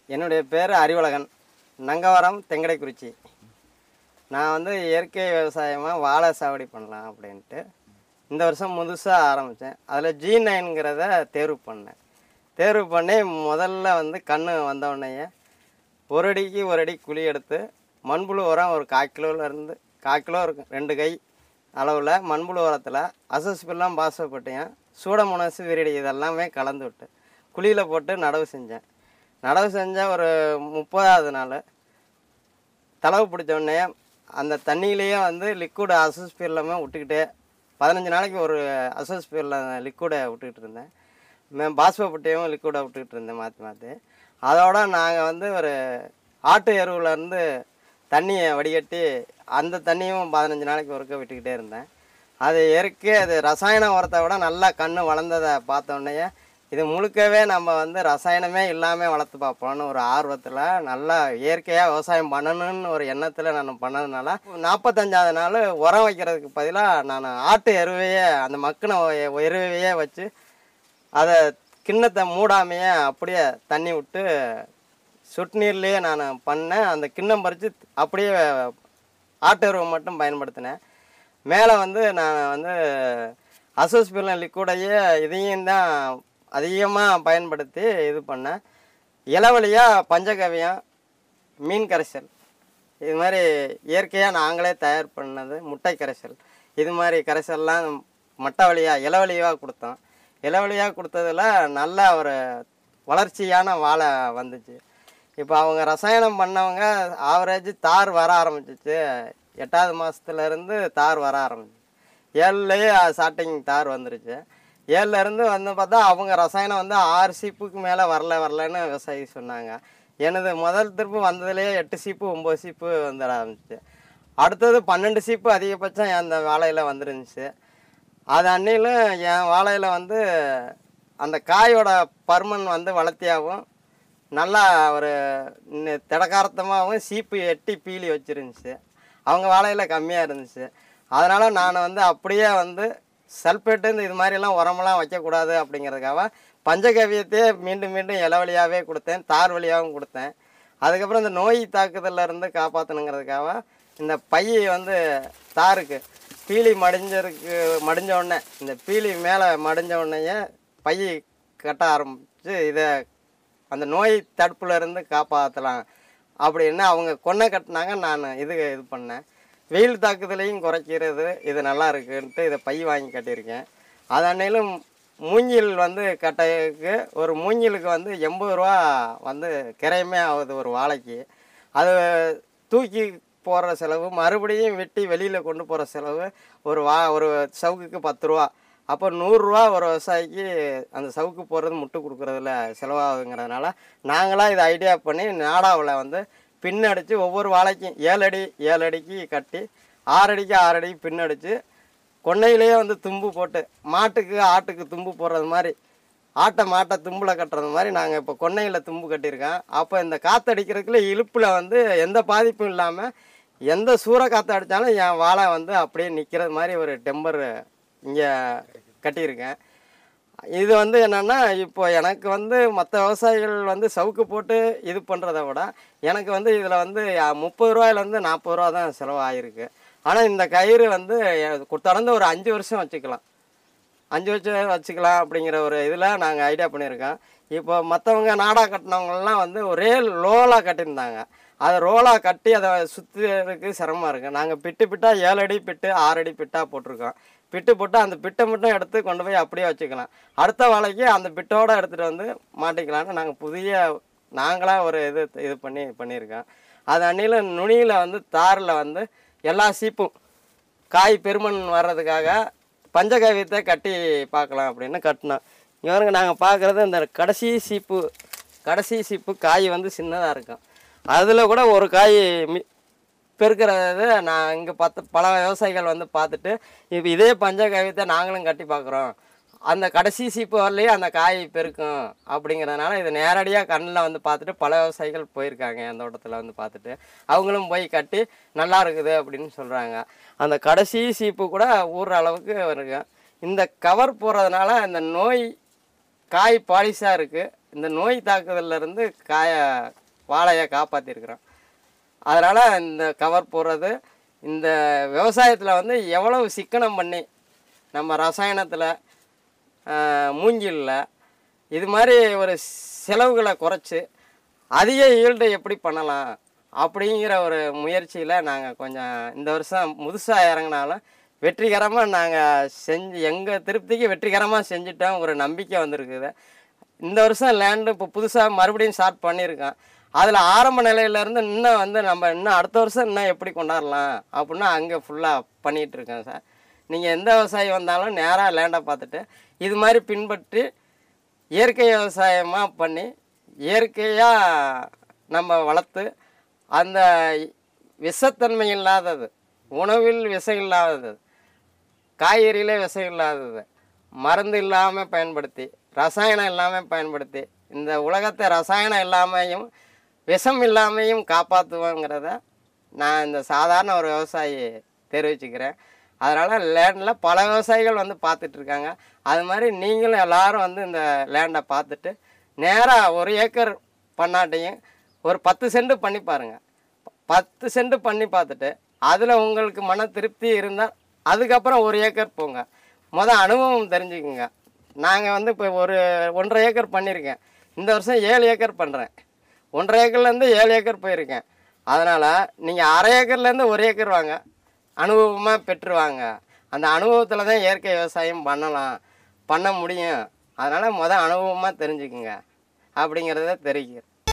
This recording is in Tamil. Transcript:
என்னுடைய பேர் அறிவழகன் நங்கவரம் தெங்கடைக்குறிச்சி நான் வந்து இயற்கை விவசாயமாக வாழை சாவடி பண்ணலாம் அப்படின்ட்டு இந்த வருஷம் முதுசாக ஆரம்பித்தேன் அதில் ஜி நைன்கிறத தேர்வு பண்ணேன் தேர்வு பண்ணி முதல்ல வந்து கன்று வந்தவுடனேயே ஒரு அடிக்கு ஒரு அடி குழி எடுத்து மண்புழு உரம் ஒரு கால் கிலோலேருந்து கால் கிலோ இருக்கும் ரெண்டு கை அளவில் மண்புழு உரத்தில் அசஸ்பில்லாம் பாசப்பட்டியும் சூடமுனசு விரிடி இதெல்லாமே கலந்து விட்டு குழியில் போட்டு நடவு செஞ்சேன் நடவு செஞ்ச ஒரு முப்பதாவது நாள் தளவு பிடிச்ச உடனே அந்த தண்ணியிலேயே வந்து லிக்விட் அசஸ் எல்லாமே விட்டுக்கிட்டே பதினஞ்சு நாளைக்கு ஒரு அசஸ் லிக்விடை விட்டுக்கிட்டு இருந்தேன் மே- பாஸ்பப்பட்டியும் லிக்விடை விட்டுக்கிட்டு இருந்தேன் மாற்றி மாற்றி அதோட நாங்கள் வந்து ஒரு ஆட்டு எருவுலேருந்து தண்ணியை வடிகட்டி அந்த தண்ணியும் பதினஞ்சு நாளைக்கு ஒருக்க விட்டுக்கிட்டே இருந்தேன் அது இயற்கை அது ரசாயன உரத்தை விட நல்லா கன்று வளர்ந்ததை பார்த்த உடனேயே இது முழுக்கவே நம்ம வந்து ரசாயனமே இல்லாமல் வளர்த்து பார்ப்போம்னு ஒரு ஆர்வத்தில் நல்லா இயற்கையாக விவசாயம் பண்ணணும்னு ஒரு எண்ணத்தில் நான் பண்ணதுனால நாற்பத்தஞ்சாவது நாள் உரம் வைக்கிறதுக்கு பதிலாக நான் ஆட்டு எருவையே அந்த மக்கின ஒ- எருவையே வச்சு அதை கிண்ணத்தை மூடாமையே அப்படியே தண்ணி விட்டு சொட்டு நீர்லேயே நான் பண்ணேன் அந்த கிண்ணம் பறித்து அப்படியே ஆட்டு எருவை மட்டும் பயன்படுத்தினேன் மேலே வந்து நான் வந்து அசோஸ்பிரலம் லிக்விடையே இதையும் தான் அதிகமாக பயன்படுத்தி இது பண்ணேன் இளவழியாக பஞ்சகவியம் மீன் கரைசல் இது மாதிரி இயற்கையாக நாங்களே தயார் பண்ணது முட்டை கரைசல் இது மாதிரி கரைசல்லாம் மட்டை வழியாக இளவழியாக கொடுத்தோம் இளவழியாக கொடுத்ததுல நல்ல ஒரு வளர்ச்சியான வாழை வந்துச்சு இப்போ அவங்க ரசாயனம் பண்ணவங்க ஆவரேஜ் தார் வர ஆரம்பிச்சிச்சு எட்டாவது மாதத்துலேருந்து தார் வர ஆரம்பிச்சு ஏழுலேயே ஸ்டார்டிங் தார் வந்துருச்சு ஏழுல இருந்து வந்து பார்த்தா அவங்க ரசாயனம் வந்து ஆறு சீப்புக்கு மேலே வரல வரலன்னு விவசாயி சொன்னாங்க எனது முதல் திருப்பு வந்ததுலேயே எட்டு சீப்பு ஒம்பது சீப்பு வந்துட ஆரம்பிச்சு அடுத்தது பன்னெண்டு சீப்பு அதிகபட்சம் அந்த வாழையில் வந்துருந்துச்சு அது அன்னிலும் என் வாழையில் வந்து அந்த காயோட பருமன் வந்து வளர்த்தியாகவும் நல்லா ஒரு நெ- திடகாரத்தமாகவும் சீப்பு எட்டி பீலி வச்சிருந்துச்சு அவங்க வாழையில் கம்மியாக இருந்துச்சு அதனால் நான் வந்து அப்படியே வந்து சல்பேட்டு இந்த இது மாதிரிலாம் உரமெல்லாம் வைக்கக்கூடாது அப்படிங்கிறதுக்காக பஞ்சகவியத்தையே மீண்டும் மீண்டும் இலை வழியாகவே கொடுத்தேன் தார் வழியாகவும் கொடுத்தேன் அதுக்கப்புறம் இந்த நோய் தாக்குதல்ல இருந்து காப்பாற்றணுங்கிறதுக்காக இந்த பையை வந்து தாருக்கு பீலி மடிஞ்சிருக்கு மடிஞ்ச உடனே இந்த பீலி மேலே மடிஞ்ச உடனேயே பை கட்ட ஆரம்பிச்சு இதை அந்த நோய் தடுப்புல இருந்து காப்பாற்றலாம் அப்படின்னு அவங்க கொன்னை கட்டினாங்க நான் இது இது பண்ணேன் வெயில் தாக்குதலையும் குறைக்கிறது இது நல்லா இருக்குன்ட்டு இதை பை வாங்கி கட்டியிருக்கேன் அது அன்னையிலும் மூங்கில் வந்து கட்டைக்கு ஒரு மூங்கிலுக்கு வந்து எண்பது ரூபா வந்து கிரையமே ஆகுது ஒரு வாழைக்கு அது தூக்கி போடுற செலவு மறுபடியும் வெட்டி வெளியில் கொண்டு போகிற செலவு ஒரு வா ஒரு சவுக்குக்கு பத்து ரூபா அப்போ நூறுரூவா ஒரு விவசாயிக்கு அந்த சவுக்கு போடுறது முட்டு கொடுக்குறதுல செலவாகுங்கிறதுனால நாங்களாம் இதை ஐடியா பண்ணி நாடாவில் வந்து பின் அடித்து ஒவ்வொரு வாழைக்கும் ஏழு அடி ஏழு அடிக்கு கட்டி ஆறு அடிக்கு ஆறு அடிக்கு பின் அடித்து கொன்னையிலேயே வந்து தும்பு போட்டு மாட்டுக்கு ஆட்டுக்கு தும்பு போடுறது மாதிரி ஆட்டை மாட்டை தும்பில் கட்டுறது மாதிரி நாங்கள் இப்போ கொன்னையில் தும்பு கட்டியிருக்கோம் அப்போ இந்த காற்றடிக்கிறதுக்குள்ள இழுப்பில் வந்து எந்த பாதிப்பும் இல்லாமல் எந்த சூற காற்று அடித்தாலும் என் வாழை வந்து அப்படியே நிற்கிறது மாதிரி ஒரு டெம்பர் இங்கே கட்டியிருக்கேன் இது வந்து என்னென்னா இப்போ எனக்கு வந்து மற்ற விவசாயிகள் வந்து சவுக்கு போட்டு இது பண்ணுறத விட எனக்கு வந்து இதில் வந்து அஹ், முப்பது ரூபாயிலேருந்து நாற்பது ரூபா தான் செலவாகிருக்கு ஆனால் இந்த கயிறு வந்து எ- தொடர்ந்து ஒரு அஞ்சு வருஷம் வச்சுக்கலாம் அஞ்சு வருஷம் வச்சுக்கலாம் அப்படிங்கிற ஒரு இதில் நாங்கள் ஐடியா பண்ணியிருக்கோம் இப்போ மற்றவங்க நாடா கட்டினவங்கலாம் வந்து ஒரே லோலாக கட்டியிருந்தாங்க அதை ரோலாக கட்டி அதை சுற்றுறதுக்கு சிரமமாக இருக்குது நாங்கள் பிட்டு பிட்டாக ஏழு அடி பிட்டு ஆறு அடி பிட்டாக போட்டிருக்கோம் பிட்டு போட்டு அந்த பிட்டை மட்டும் எடுத்து கொண்டு போய் அப்படியே வச்சுக்கலாம் அடுத்த வேலைக்கு அந்த பிட்டோட எடுத்துகிட்டு வந்து மாட்டிக்கலாம்னு நாங்கள் புதிய நாங்களாக ஒரு இது இது பண்ணி பண்ணியிருக்கோம் அது அன்னியில் நுனியில் வந்து தாரில் வந்து எல்லா சீப்பும் காய் பெருமன் வர்றதுக்காக பஞ்சகாவியத்தை கட்டி பார்க்கலாம் அப்படின்னு கட்டினோம் இங்கே பாருங்க நாங்கள் பார்க்குறது இந்த கடைசி சீப்பு கடைசி சீப்பு காய் வந்து சின்னதாக இருக்கும் அதில் கூட ஒரு காய் மி பெருக்கிறது நான் இங்கே பார்த்து பல விவசாயிகள் வந்து பார்த்துட்டு இப்போ இதே பஞ்சகாவியத்தை நாங்களும் கட்டி பார்க்குறோம் அந்த கடைசி சீப்பு வரலையே அந்த காய் பெருக்கும் அப்படிங்கிறதுனால இது நேரடியாக கண்ணில் வந்து பார்த்துட்டு பல விவசாயிகள் போயிருக்காங்க அந்த தோட்டத்தில் வந்து பார்த்துட்டு அவங்களும் போய் கட்டி நல்லா இருக்குது அப்படின்னு சொல்கிறாங்க அந்த கடைசி சீப்பு கூட ஊறுற அளவுக்கு இருக்கு இந்த கவர் போடுறதுனால இந்த நோய் காய் பாலிஷாக இருக்குது இந்த நோய் தாக்குதல்ல இருந்து காய வாழையை காப்பாற்றிருக்கிறோம் அதனால் இந்த கவர் போடுறது இந்த விவசாயத்தில் வந்து எவ்வளவு சிக்கனம் பண்ணி நம்ம ரசாயனத்தில் மூங்கிலில் இது மாதிரி ஒரு செலவுகளை குறைச்சி அதிக ஈல்டு எப்படி பண்ணலாம் அப்படிங்கிற ஒரு முயற்சியில் நாங்கள் கொஞ்சம் இந்த வருஷம் முதுசாக இறங்கினாலும் வெற்றிகரமாக நாங்கள் செஞ்சு எங்கள் திருப்திக்கு வெற்றிகரமாக செஞ்சுட்டோம் ஒரு நம்பிக்கை வந்திருக்குது இந்த வருஷம் லேண்டு இப்போ புதுசாக மறுபடியும் ஸ்டார்ட் பண்ணியிருக்கோம் அதில் ஆரம்ப நிலையிலேருந்து இன்னும் வந்து நம்ம இன்னும் அடுத்த வருஷம் இன்னும் எப்படி கொண்டாடலாம் அப்படின்னா அங்கே ஃபுல்லாக பண்ணிகிட்டு இருக்கேன் சார் நீங்கள் எந்த விவசாயி வந்தாலும் நேராக லேண்டை பார்த்துட்டு இது மாதிரி பின்பற்றி இயற்கை விவசாயமாக பண்ணி இயற்கையாக நம்ம வளர்த்து அந்த விஷத்தன்மை இல்லாதது உணவில் விஷம் இல்லாதது காய்கறியிலே விஷம் இல்லாதது மருந்து இல்லாமல் பயன்படுத்தி ரசாயனம் இல்லாமல் பயன்படுத்தி இந்த உலகத்தை ரசாயனம் இல்லாமையும் விஷம் இல்லாமையும் காப்பாற்றுவோங்கிறத நான் இந்த சாதாரண ஒரு விவசாயி தெரிவிச்சுக்கிறேன் அதனால் லேண்டில் பல விவசாயிகள் வந்து பார்த்துட்டு இருக்காங்க அது மாதிரி நீங்களும் எல்லாரும் வந்து இந்த லேண்டை பார்த்துட்டு நேராக ஒரு ஏக்கர் பண்ணாட்டையும் ஒரு பத்து சென்ட் பண்ணி பாருங்கள் பத்து சென்ட் பண்ணி பார்த்துட்டு அதில் உங்களுக்கு மன திருப்தி இருந்தால் அதுக்கப்புறம் ஒரு ஏக்கர் போங்க மொதல் அனுபவம் தெரிஞ்சுக்குங்க நாங்கள் வந்து இப்போ ஒரு ஒன்றரை ஏக்கர் பண்ணியிருக்கேன் இந்த வருஷம் ஏழு ஏக்கர் பண்ணுறேன் ஒன்றரை ஏக்கர்லேருந்து ஏழு ஏக்கர் போயிருக்கேன் அதனால் நீங்கள் அரை ஏக்கர்லேருந்து ஒரு ஏக்கர் வாங்க அனுபவமாக பெற்றுவாங்க அந்த அனுபவத்தில் தான் இயற்கை விவசாயம் பண்ணலாம் பண்ண முடியும் அதனால் மொதல் அனுபவமாக தெரிஞ்சுக்குங்க அப்படிங்கிறத தெரிவிக்கிறேன்